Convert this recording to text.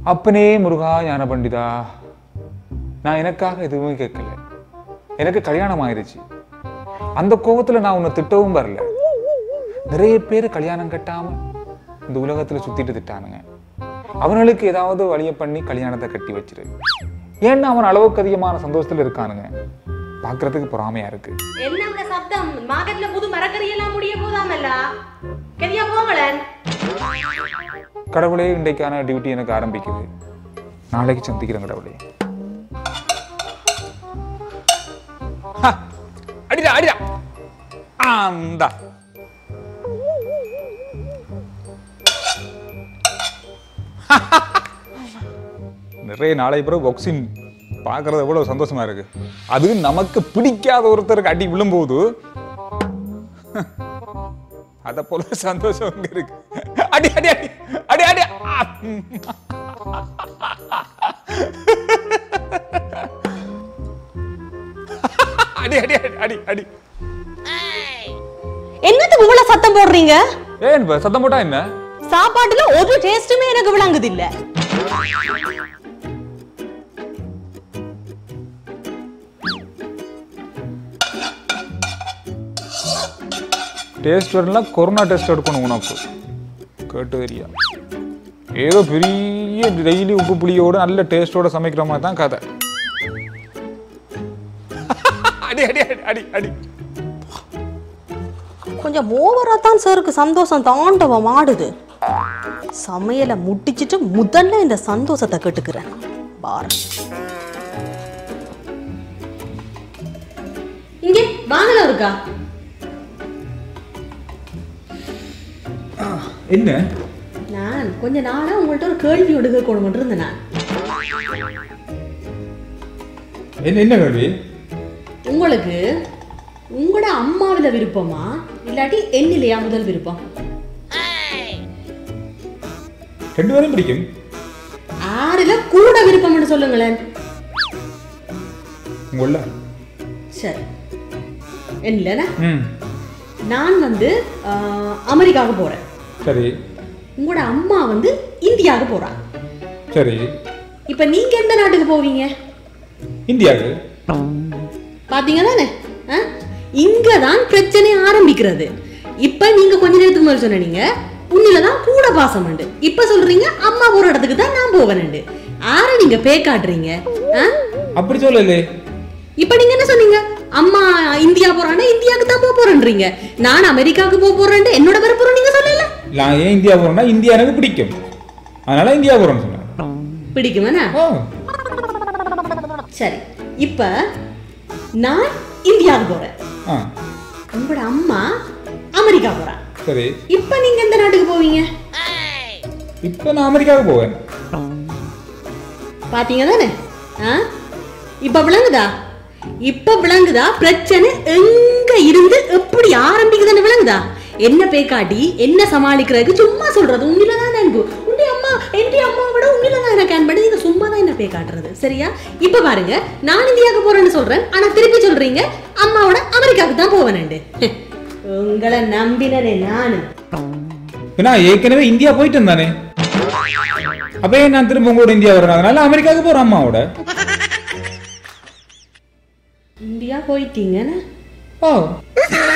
அப்பனே முருகா ஞான பண்டிதா நான் எனக்காக எதுவுமே கேட்கல எனக்கு கல்யாணம் ஆயிருச்சு அந்த கோபத்துல நான் உன்னை திட்டவும் வரல நிறைய பேர் கல்யாணம் கட்டாம இந்த உலகத்துல சுத்திட்டு திட்டானுங்க அவனுக்கு ஏதாவது வழிய பண்ணி கல்யாணத்தை கட்டி வச்சிரு ஏன்னா அவன் அளவுக்கு அதிகமான சந்தோஷத்துல இருக்கானுங்க பார்க்கிறதுக்கு பொறாமையா இருக்கு என்ன இந்த சப்தம் மார்க்கெட்ல புது மரக்கறி எல்லாம் முடிய போதாமல்ல கரியா போங்களேன் கடவுளே இன்றைக்கான டியூட்டி எனக்கு ஆரம்பிக்குது நாளைக்கு சந்திக்கிறேன் கடவுளே ஹ, அடிடா அடிடா ஆந்தா நிறைய நாளை பிறகு பாக்ஸிங் பார்க்கறது எவ்வளவு சந்தோஷமா இருக்கு அது நமக்கு பிடிக்காத ஒருத்தருக்கு அடி விழும்போது அத போல சந்தோஷம் இங்க இருக்கு அடி அடி அடி அடி அடி ஆ! அடி அடி அடி அடி அடி என்னத்துக்கு இவ்வளவு சத்தம் போடுறீங்க ஏன் இப்ப சத்தம் போட்டா என்ன சாப்பாட்டுல ஒரு டேஸ்ட்டுமே எனக்கு விளங்குது இல்ல டேஸ்ட் வரலாம் கொரோனா டெஸ்ட் எடுக்கணும் உனக்கு கேட்டு தெரியா ஏதோ பெரிய டெய்லி உப்பு புளியோட நல்ல டேஸ்டோட சமைக்கிற மாதிரி தான் கதை அடி அடி அடி அடி அடி கொஞ்சம் ஓவரா தான் சாருக்கு சந்தோஷம் தாண்டவம் ஆடுது சமையலை முட்டிச்சிட்டு முதல்ல இந்த சந்தோஷத்தை கேட்டுக்கிறேன் பாரு இங்கே வாங்கல இருக்கா என்ன நான் கொஞ்ச நாளா உங்கள்ட்ட ஒரு கேள்வி ஒடுக்க கொண்டு இருந்தேன் நான் என்ன என்ன கேள்வி உங்களுக்கு உங்களோட அம்மாவில விருப்பமா இல்லாட்டி என்னிலையா முதல் விருப்பம் ரெண்டு பேரும் பிடிக்கும் ஆறுல கூட விருப்பம்னு சொல்லுங்களேன் உங்கள சரி என்னலண்ணா ம் நான் வந்து ஆஹ், அமெரிக்காவுக்கு போறேன் சரி உங்களோட அம்மா வந்து இந்தியாவுக்கு போறாங்க சரி இப்ப நீங்க எந்த நாட்டுக்கு போவீங்க இந்தியாவுக்கு பாத்தீங்க தானே இங்க தான் பிரச்சனை ஆரம்பிக்கிறது இப்ப நீங்க கொஞ்ச நேரத்துக்கு முதல்ல சொன்னீங்க உன்னில தான் கூட பாசம் உண்டு இப்ப சொல்றீங்க அம்மா போற இடத்துக்கு தான் நான் போவேன் ஆற நீங்க பே காட்டுறீங்க ஆ? அப்படி சொல்லலே இப்ப நீங்க என்ன சொன்னீங்க அம்மா இந்தியா போறான்னா இந்தியாவுக்கு தான் போக போறேன்றீங்க நான் அமெரிக்காவுக்கு போக போறேன் என்னோட விருப்பம் நீங்க சொல்லல நான் ஏன் இந்தியா போறேன்னா இந்தியா எனக்கு பிடிக்கும் அதனால இந்தியா போறேன்னு சொன்னேன் பிடிக்குமாண்ணா ஓ சரி இப்ப நான் இந்தியாவுக்கு போறேன் ஆ உங்களோட அம்மா அமெரிக்கா போறா சரி இப்ப நீங்க எந்த நாட்டுக்கு போவீங்க இப்போ நான் அமெரிக்காவுக்கு போவேன் பாத்தீங்க தானே ஆ? இப்ப விளங்குதா இப்ப விளங்குதா பிரச்சனை எங்க இருந்து எப்படி ஆரம்பிக்குதுன்னு விளங்குதா என்ன பேக்காட்டி என்ன சமாளிக்கிறதுக்கு சும்மா சொல்றது உண்மையில தான் அன்பு உண்டி அம்மா என்டி அம்மா விட உண்மையில தான் எனக்கு அன்பு நீங்க சும்மா தான் என்ன பே காட்டுறது சரியா இப்ப பாருங்க நான் இந்தியாவுக்கு போறேன்னு சொல்றேன் ஆனா திருப்பி சொல்றீங்க அம்மாவோட அமெரிக்காவுக்கு தான் போவேன் உங்களை நம்பினனே நானு ஏன்னா ஏற்கனவே இந்தியா போயிட்டு தானே அப்ப ஏன் நான் திரும்ப உங்களோட இந்தியா வரேன் அதனால அமெரிக்காவுக்கு போறேன் அம்மாவோட இந்தியா போயிட்டீங்கன்னு ஓ